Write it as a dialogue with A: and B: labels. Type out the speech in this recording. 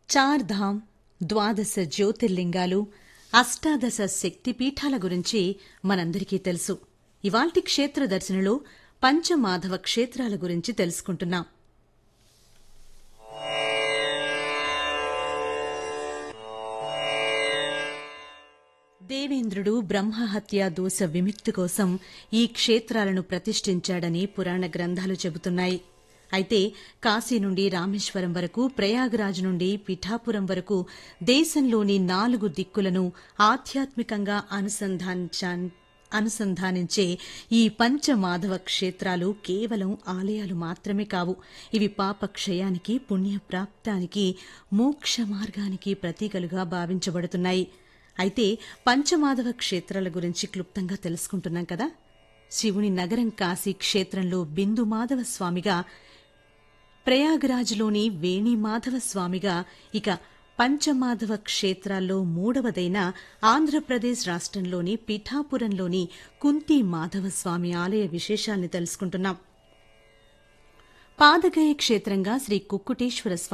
A: చార్ ధామ్ ద్వాదశ జ్యోతిర్లింగాలు అష్టాదశ శక్తిపీఠాల గురించి మనందరికీ తెలుసు ఇవాల్టి క్షేత్ర దర్శనలో పంచమాధవ క్షేత్రాల గురించి తెలుసుకుంటున్నాం దేవేంద్రుడు బ్రహ్మహత్యా దోష విముక్తి కోసం ఈ క్షేత్రాలను ప్రతిష్ఠించాడని పురాణ గ్రంథాలు చెబుతున్నాయి అయితే కాశీ నుండి రామేశ్వరం వరకు ప్రయాగరాజ్ నుండి పిఠాపురం వరకు దేశంలోని నాలుగు దిక్కులను ఆధ్యాత్మికంగా అనుసంధానించా అనుసంధానించే ఈ పంచమాధవ క్షేత్రాలు కేవలం ఆలయాలు మాత్రమే కావు ఇవి పాపక్షయానికి పుణ్యప్రాప్తానికి మోక్ష మార్గానికి ప్రతీకలుగా భావించబడుతున్నాయి అయితే పంచమాధవ క్షేత్రాల గురించి క్లుప్తంగా తెలుసుకుంటున్నాం కదా శివుని నగరం కాశీ క్షేత్రంలో బిందు మాధవ స్వామిగా ప్రయాగరాజ్లోని వేణిమాధవ స్వామిగా ఇక పంచమాధవ క్షేత్రాల్లో మూడవదైన ఆంధ్రప్రదేశ్ రాష్ట్రంలోని పిఠాపురంలోని కుంతి మాధవ స్వామి ఆలయ విశేషాల్ని తెలుసుకుంటున్నాం పాదగయ క్షేత్రంగా శ్రీ కుక్కుటేశ్వర స్వామి